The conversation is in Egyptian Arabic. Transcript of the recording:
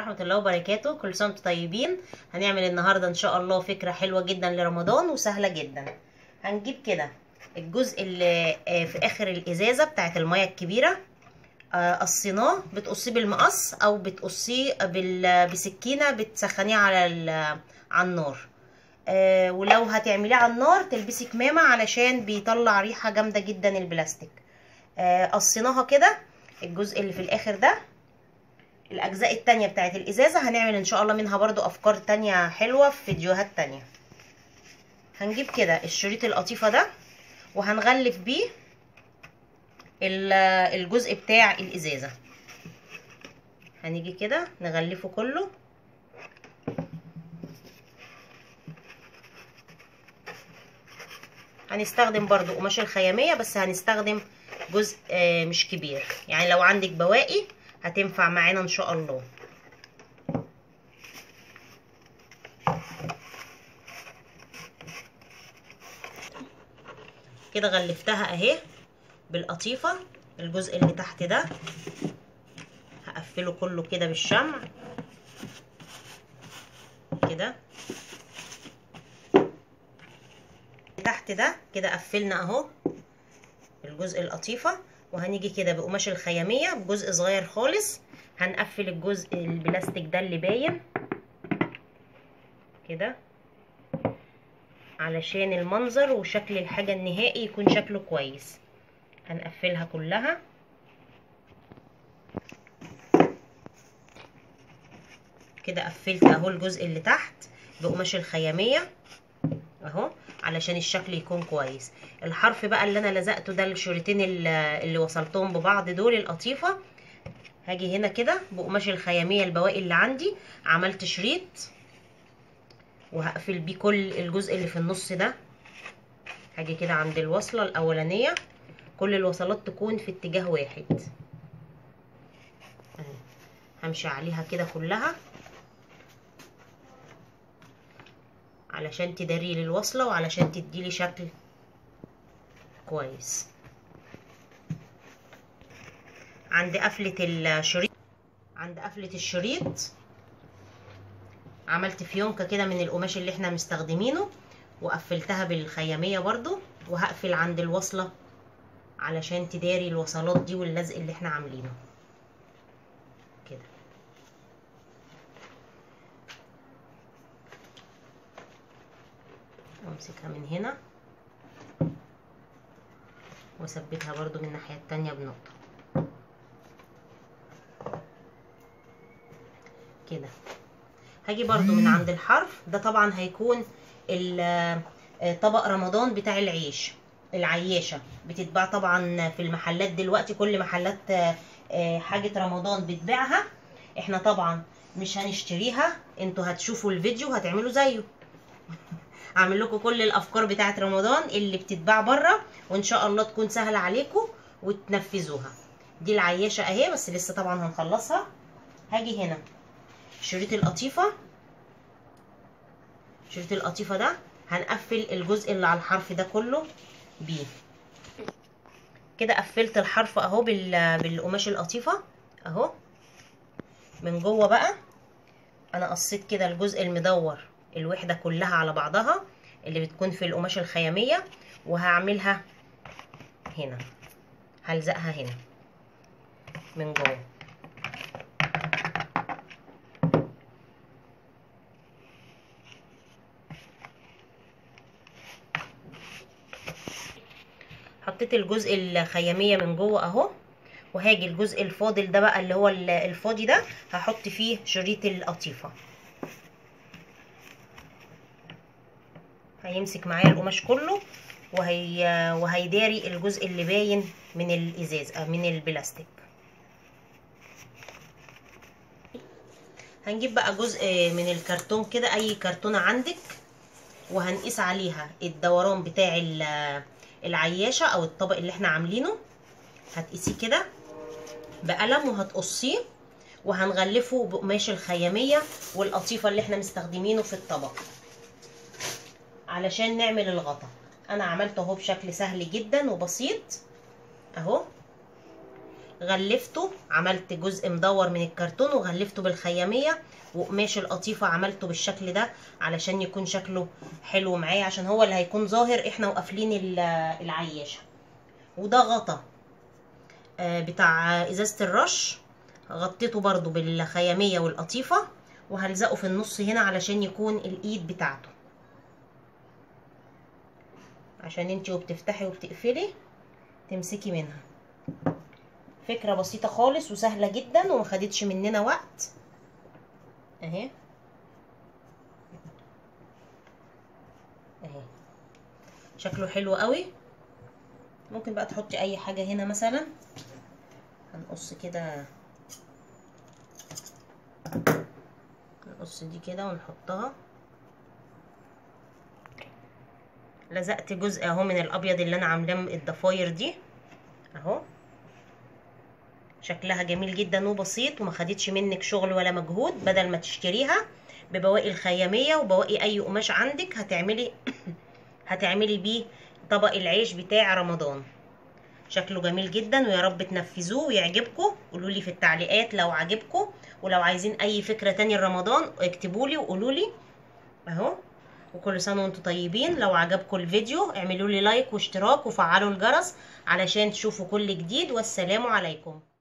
ورحمة الله وبركاته كل سنة وانتم طيبين هنعمل النهاردة ان شاء الله فكرة حلوة جدا لرمضان وسهلة جدا هنجيب كده الجزء اللي آه، في اخر الازازة بتاعت المية الكبيرة آه، قصيناه بتقصيه بالمقص او بتقصيه بال- بسكينة بتسخنيه على ال- على النار آه، ولو هتعمليه على النار تلبسي كمامة علشان بيطلع ريحة جامدة جدا البلاستيك آه، قصيناها كده الجزء اللي في الاخر ده الاجزاء التانية بتاعت الازازة هنعمل ان شاء الله منها برضو افكار تانية حلوة في فيديوهات تانية هنجيب كده الشريط القطيفة ده وهنغلف بيه ال- الجزء بتاع الازازة هنيجي كده نغلفه كله هنستخدم برضو قماش الخيامية بس هنستخدم جزء آه، مش كبير يعني لو عندك بواقي هتنفع معانا ان شاء الله كده غلفتها اهي بالقطيفة الجزء اللي تحت ده هقفله كله كده بالشمع كده تحت ده كده قفلنا اهو الجزء القطيفة وهنيجي كده بقماش الخيامية بجزء صغير خالص هنقفل الجزء البلاستيك ده اللي باين كده علشان المنظر وشكل الحاجة النهائي يكون شكله كويس هنقفلها كلها كده قفلت اهو الجزء اللي تحت بقماش الخيامية اهو علشان الشكل يكون كويس الحرف بقى اللي انا لزقته ده الشريطين اللي اللي وصلتهم ببعض دول القطيفة هاجي هنا كده بقماش الخيامية البواقي اللي عندي عملت شريط وهقفل بيه كل الجزء اللي في النص ده هاجي كده عند الوصلة الاولانية كل الوصلات تكون في اتجاه واحد اهي. همشي عليها كده كلها علشان تداري لي الوصلة وعلشان تديلي شكل كويس عند قفلة الشريط عند قفلة الشريط عملت فيونكة كده من القماش اللي احنا مستخدمينه وقفلتها بالخيامية برضو وهقفل عند الوصلة علشان تداري الوصلات دي واللزق اللي احنا عاملينه كده امسكها من هنا واثبتها برضو من الناحية التانية بنقطة كده هاجي برضو من عند الحرف ده طبعا هيكون ال- طبق رمضان بتاع العيش العياشة بتتباع طبعا في المحلات دلوقتي كل محلات آه، حاجة رمضان بتبيعها احنا طبعا مش هنشتريها انتوا هتشوفوا الفيديو هتعملوا زيه هعمل لكم كل الافكار بتاعه رمضان اللي بتتباع بره وان شاء الله تكون سهله عليكم وتنفذوها دي العياشه اهي بس لسه طبعا هنخلصها هاجي هنا شريط القطيفه شريط القطيفه ده هنقفل الجزء اللي على الحرف ده كله بيه كده قفلت الحرف اهو بال- بالقماش القطيفه اهو من جوه بقى انا قصيت كده الجزء المدور الوحدة كلها على بعضها اللي بتكون في القماش الخيامية وهعملها هنا هلزقها هنا من جوه حطيت الجزء الخيامية من جوه اهو وهاجي الجزء الفاضل ده بقى اللي هو الفاضي ده هحط فيه شريط القطيفه هيمسك معايا القماش كله وهي وهيداري الجزء اللي باين من الازاز آه، من البلاستيك هنجيب بقى جزء من الكرتون كده اي كرتونه عندك وهنقيس عليها الدوران بتاع ال- العياشه او الطبق اللي احنا عاملينه هتقيسيه كده بقلم وهتقصيه وهنغلفه بقماش الخياميه والقطيفه اللي احنا مستخدمينه في الطبق علشان نعمل الغطا انا عملته اهو بشكل سهل جدا وبسيط اهو غلفته عملت جزء مدور من الكرتون وغلفته بالخياميه وقماش القطيفه عملته بالشكل ده علشان يكون شكله حلو معايا عشان هو اللي هيكون ظاهر احنا وقافلين ال- العياشه وده غطا آه، بتاع ازازه الرش غطيته برضو بالخياميه والقطيفه وهلزقه في النص هنا علشان يكون الايد بتاعته عشان انتي وبتفتحي وبتقفلي تمسكي منها فكرة بسيطة خالص وسهلة جدا وما خدتش مننا وقت اهي اهي شكله حلو قوي ممكن بقى تحطي اي حاجة هنا مثلا هنقص كده نقص دي كده ونحطها لزقت جزء اهو من الابيض اللي انا عاملاه من الضفاير دي اهو شكلها جميل جدا وبسيط وما خدتش منك شغل ولا مجهود بدل ما تشتريها ببواقي الخياميه وبواقي اي قماش عندك هتعملي هتعملي بيه طبق العيش بتاع رمضان شكله جميل جدا ويا رب تنفذوه ويعجبكم قولوا لي في التعليقات لو عجبكم ولو عايزين اي فكره تانية لرمضان اكتبوا لي وقولوا لي اهو وكل سنه وانتم طيبين لو عجبكم الفيديو اعملوا لي لايك واشتراك وفعلوا الجرس علشان تشوفوا كل جديد والسلام عليكم